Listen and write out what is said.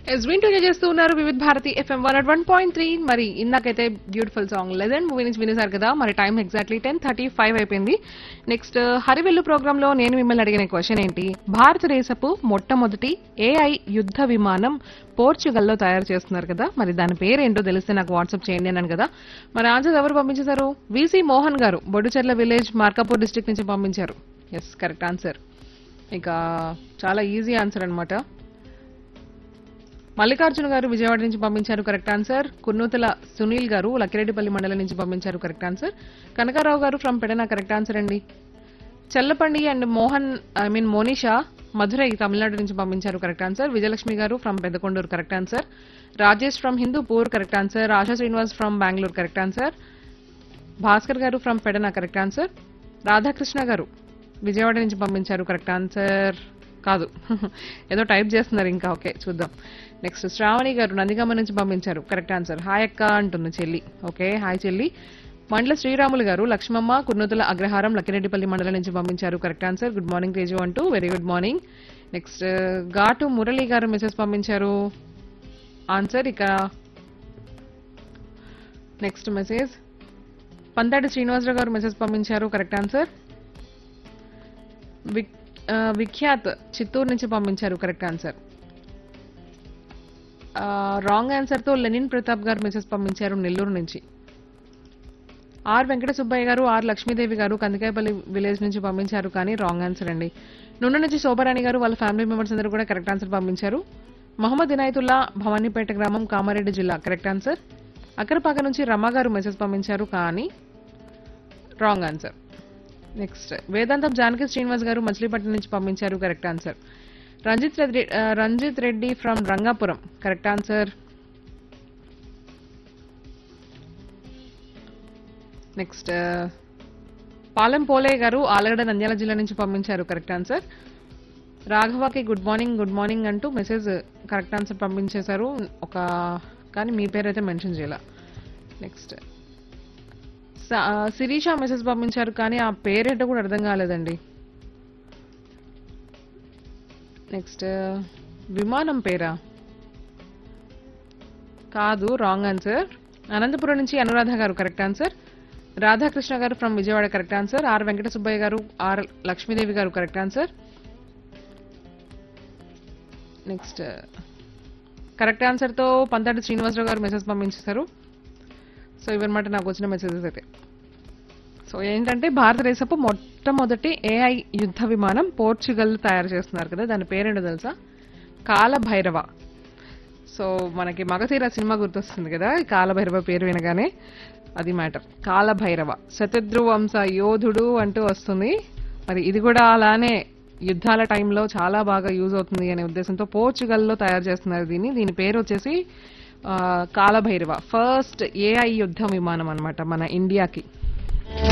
yes వింటూ చేస్తూ ఉన్నారు Vividh Bharati FM one at one point three మరి ఇందాకైతే బ్యూటిఫుల్ సాంగ్ లెజెండ్ మూవీ నుంచి వినేశారు కదా మరి time exactly ten thirty five అయిపోయింది నెక్స్ట్ హరివెల్లు ప్రోగ్రామ్ లో నేను మిమ్మల్ని అడిగిన క్వశ్చన్ ఏంటి భారతదేశపు మొట్టమొదటి ఏఐ యుద్ధ విమానం పోర్చుగల్లో తయారు చేస్తున్నారు కదా మరి దాని పేరేంటో తెలిస్తే నాకు వాట్సాప్ చేయండి అన్నాను కదా మరి ఆన్సర్ ఎవరు పంపించేశారు విసి మోహన్ గారు బొడ్డుచెర్ల విలేజ్ మార్కాపూర్ డిస్ట్రిక్ట్ నుంచి పంపించారు ఎస్ కరెక్ట్ ఆన్సర్ ఇక చాలా ఈజీ ఆన్సర్ అన్నమాట మల్లికార్జున గారు విజయవాడ నుంచి పంపించారు కరెక్ట్ ఆన్సర్ కున్నూతల సునీల్ గారు లక్కిరెడ్డిపల్లి మండలం నుంచి పంపించారు కరెక్ట్ ఆన్సర్ కనకారావు గారు ఫ్రమ్ పెడన కరెక్ట్ ఆన్సర్ అండి చల్లపండి and Mohan I mean Monisha Madurai Tamil Nadu నుంచి పంపించారు correct answer Vijayalakshmi garu from Peddakonduru correct answer Rajesh from Hindupur correct answer Asha Srinivas from Bengaluru correct answer Bhaskar garu from Pedana correct answer Radhakrishna garu Vijayawada నుంచి పంపించారు కరెక్ట్ ఆన్సర్ కాదు ఏదో టైప్ చేస్తున్నారు ఇంకా ఓకే చూద్దాం నెక్స్ట్ శ్రావణి గారు నందిగామ నుంచి పంపించారు కరెక్ట్ ఆన్సర్ హాయ్ అక్క అంటుంది చెల్లి ఓకే హాయ్ చెల్లి మండల శ్రీరాములు గారు లక్ష్మమ్మ కుర్నూతుల అగ్రహారం లక్కిరెడ్డిపల్లి మండలం నుంచి పంపించారు correct answer good morning Teju అంటూ వెరీ గుడ్ మార్నింగ్ నెక్స్ట్ ఘాటు మురళి గారు మెసేజ్ పంపించారు ఆన్సర్ ఇక నెక్స్ట్ మెసేజ్ పంతాడి శ్రీనివాసరావు గారు మెసేజ్ పంపించారు కరెక్ట్ ఆన్సర్ విక్- ఆ, విఖ్యాత్ చిత్తూరు నుంచి పంపించారు కరెక్ట్ ఆన్సర్ రాంగ్ ఆన్సర్ తో లెనిన్ ప్రతాప్ గారు మెసేజ్ పంపించారు నెల్లూరు నుంచి ఆర్ వెంకట సుబ్బయ్య గారు ఆర్ లక్ష్మీదేవి గారు కందికాయపల్లి విలేజ్ నుంచి పంపించారు కానీ రాంగ్ ఆన్సర్ అండి నుండి నుంచి శోభరాణి గారు వాళ్ళ ఫ్యామిలీ మెంబర్స్ అందరూ కూడా కరెక్ట్ ఆన్సర్ పంపించారు మహమ్మద్ ఇనాయతుల్లా భవానీపేట గ్రామం కామారెడ్డి జిల్లా కరెక్ట్ ఆన్సర్ అక్కరపాక నుంచి రమ గారు మెసేజ్ పంపించారు కానీ రాంగ్ ఆన్సర్ నెక్స్ట్ వేదాంతం జానకి శ్రీనివాస్ గారు మచిలీపట్నం నుంచి పంపించారు కరెక్ట్ ఆన్సర్ రంజిత్ రెడ్డి ఆ, Ranjith Reddy from Rangapuram correct answer next పాలెం పోలే గారు ఆలగడ నంద్యాల జిల్లా నుంచి పంపించారు కరెక్ట్ ఆన్సర్ రాఘవకి గుడ్ మార్నింగ్ గుడ్ మార్నింగ్ అంటూ మెసేజ్ కరెక్ట్ ఆన్సర్ పంపించేశారు ఒక కానీ మీ పేరు అయితే మెన్షన్ చేయాల నెక్స్ట్ స- ఆ, శిరీష మెసేజ్ పంపించారు కానీ ఆ పేరేంటో కూడా అర్థం కాలేదండి నెక్స్ట్ విమానం పేరా కాదు రాంగ్ ఆన్సర్ అనంతపురం నుంచి అనురాధ గారు correct answer Radhakrishna garu from Vijayawada correct answer R Venkata Subbaiah garu R Lakshmidevi గారు కరెక్ట్ ఆన్సర్ నెక్స్ట్ కరెక్ట్ ఆన్సర్తో పంతాటి శ్రీనివాసరావు గారు మెసేజ్ పంపించేశారు సో ఇవన్నమాట నాకు వచ్చిన మెసేజెస్ అయితే సో ఏంటంటే భారతదేశపు మొట్టమొదటి ఏఐ యుద్ధ విమానం పోర్చుగల్ తయారు చేస్తున్నారు కదా దాని పేరేంటో తెలుసా కాలభైరవ సో మనకి మగధీర సినిమా గుర్తొస్తుంది కదా ఈ కాలభైరవ పేరు వినగానే అది మ్యాటర్ కాలభైరవ శతద్రు వంశ యోధుడు అంటూ వస్తుంది మరి ఇది కూడా అలానే యుద్ధాల టైంలో చాలా బాగా యూజ్ అవుతుంది అనే ఉద్దేశంతో పోర్చుగల్లో తయారు చేస్తున్నారు దీన్ని దీని పేరు వచ్చేసి ఆ, కాలభైరవ ఫస్ట్ ఏఐ యుద్ధ విమానం అన్నమాట మన ఇండియాకి